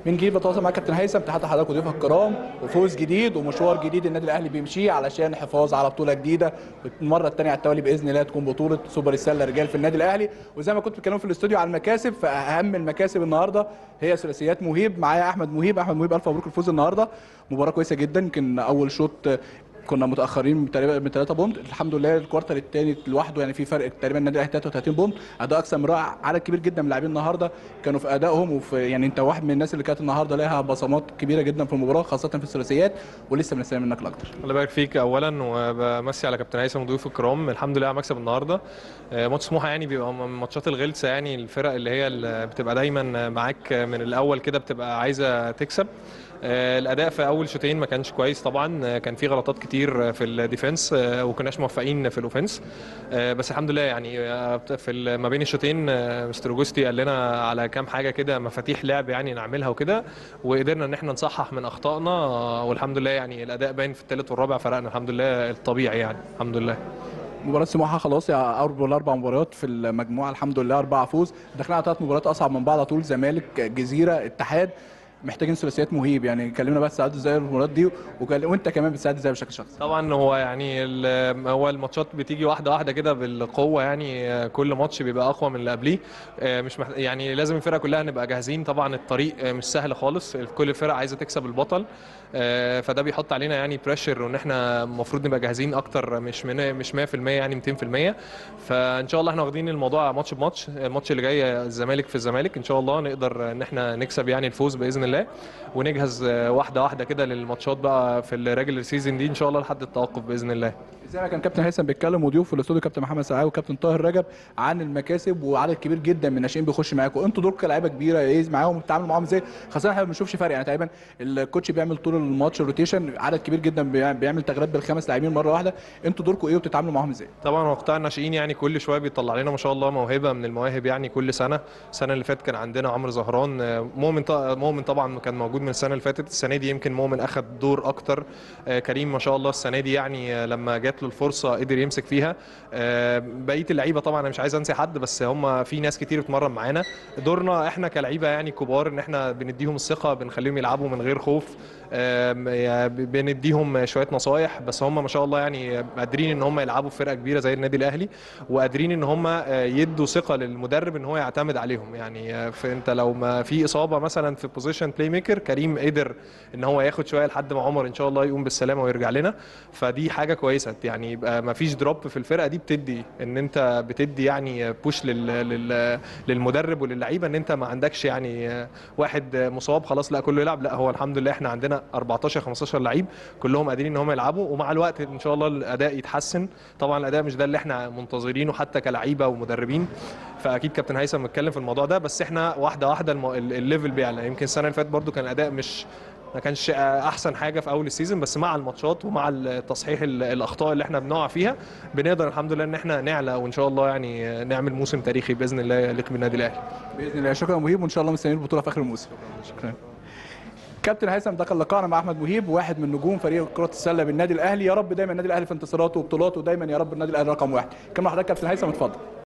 من جديد بتواصل معاك كابتن هيثم تحت حضرتك وضيوفك الكرام وفوز جديد ومشوار جديد النادي الاهلي بيمشيه علشان الحفاظ على بطوله جديده المره الثانيه على التوالي باذن الله تكون بطوله سوبر السله رجال في النادي الاهلي وزي ما كنت بتكلم في الاستوديو على المكاسب فاهم المكاسب النهارده هي ثلاثيات مهيب معايا احمد مهيب احمد مهيب الف مبروك الفوز النهارده مباراه كويسه جدا يمكن اول شوط كنا متاخرين تقريبا من 3 بونت الحمد لله الكوارتر الثاني لوحده يعني في فرق تقريبا النادي الاهلي 33 بونت اداء اكثر من رائع عدد كبير جدا من اللاعبين النهارده كانوا في ادائهم وفي يعني انت واحد من الناس اللي كانت النهارده لها بصمات كبيره جدا في المباراه خاصه في الثلاثيات ولسه بنستنى منك الاكتر الله يبارك فيك اولا وبمسي على كابتن هيثم وضيوف الكرام الحمد لله على مكسب النهارده آه، ماتش سموحه يعني بيبقى من الماتشات الغلسه يعني الفرق اللي هي اللي بتبقى دايما معاك من الاول كده بتبقى عايزه تكسب آه، الاداء في اول شوطين ما كانش كويس طبعا آه، كان في غلطات كتير في الديفنس آه، وكناش موفقين في الاوفنس آه، بس الحمد لله يعني آه، في ال- ما بين الشوطين آه، مستر اوجوستي قال لنا على كام حاجه كده مفاتيح لعب يعني نعملها وكده وقدرنا ان احنا نصحح من اخطائنا آه، والحمد لله يعني الاداء باين في الثالث والرابع فرقنا الحمد لله الطبيعي يعني الحمد لله مباراة سموحة خلاص يا أول أربع مباريات في المجموعة الحمد لله أربعة فوز داخلين على ثلاث مباريات أصعب من بعض على طول زمالك جزيرة اتحاد محتاجين ثلاثيات مهيب يعني كلمنا بس ساعات ازاي المباريات دي وكل... وانت كمان بتساعد ازاي بشكل شخصي طبعا هو يعني ال- هو الماتشات بتيجي واحده واحده كده بالقوه يعني آه، كل ماتش بيبقى اقوى من اللي قبليه آه، مش محت... يعني لازم الفرقه كلها نبقى جاهزين طبعا الطريق آه، مش سهل خالص كل الفرق عايزه تكسب البطل آه، فده بيحط علينا يعني بريشر وان احنا المفروض نبقى جاهزين اكتر مش من مش 100% يعني 200% فان شاء الله احنا واخدين الموضوع ماتش بماتش الماتش اللي جاي الزمالك في الزمالك ان شاء الله نقدر ان احنا نكسب يعني الفوز باذن الله ونجهز آه، واحده واحده كده للماتشات بقى في الريجلر سيزون دي ان شاء الله لحد التوقف باذن الله زي ما كان كابتن هيثم بيتكلم وضيوف في الاستوديو كابتن محمد سعاوي وكابتن طاهر رجب عن المكاسب وعدد كبير جدا من الناشئين بيخش معاكم انتوا دول كلاعيبه كبيره ايه معاهم بتتعاملوا معاهم ازاي خاصه احنا ما بنشوفش فرق يعني تقريبا الكوتش بيعمل طول الماتش روتيشن عدد كبير جدا بيع- بيعمل تغييرات بالخمس لاعبين مره واحده انتوا دوركم ايه وبتتعاملوا معاهم ازاي طبعا هو قطاع الناشئين يعني كل شويه بيطلع لنا ما شاء الله موهبه من المواهب يعني كل سنه السنه اللي فاتت كان عندنا عمرو زهران آه، مؤمن ط- مؤمن طبعا كان موجود من السنه اللي فاتت السنه دي يمكن مؤمن اخذ دور اكتر آه، كريم ما شاء الله السنه دي يعني آه، لما جات له الفرصه قدر يمسك فيها آه، بقيه اللعيبه طبعا انا مش عايز انسى حد بس هم في ناس كتير بتمرن معانا دورنا احنا كلعيبه يعني كبار ان احنا بنديهم الثقه بنخليهم يلعبوا من غير خوف آم، يا ب- بنديهم شويه نصايح بس هم ما شاء الله يعني قادرين ان هم يلعبوا في فرقه كبيره زي النادي الاهلي وقادرين ان هم آه، يدوا ثقه للمدرب ان هو يعتمد عليهم يعني آه، في انت لو ما في اصابه مثلا في بوزيشن بلاي ميكر كريم قدر ان هو ياخد شويه لحد ما عمر ان شاء الله يقوم بالسلامه ويرجع لنا فدي حاجه كويسه يعني يبقى ما فيش دروب في الفرقه دي بتدي ان انت بتدي يعني بوش لل لل للمدرب وللعيبه ان انت ما عندكش يعني آه، واحد آه، مصاب خلاص لا كله يلعب لا هو الحمد لله احنا عندنا 14 15 لعيب كلهم قادرين ان هم يلعبوا ومع الوقت ان شاء الله الاداء يتحسن طبعا الاداء مش ده اللي احنا منتظرينه حتى كلعيبه ومدربين فاكيد كابتن هيثم متكلم في الموضوع ده بس احنا واحده واحده المو... ال- الليفل بيعلى يمكن السنه اللي فاتت برضو كان الاداء مش ما كانش احسن حاجه في اول السيزون بس مع الماتشات ومع التصحيح ال- الاخطاء اللي احنا بنقع فيها بنقدر الحمد لله ان احنا نعلى وان شاء الله يعني نعمل موسم تاريخي باذن الله يليق بالنادي الاهلي باذن الله شكرا مهيب وان شاء الله مستنيين البطوله في اخر الموسم شكرا كابتن هيثم ده كان لقاءنا مع احمد مهيب واحد من نجوم فريق كره السله بالنادي الاهلي يا رب دايما النادي الاهلي في انتصاراته وبطولاته دايما يا رب النادي الاهلي رقم واحد كم حضرتك كابتن هيثم اتفضل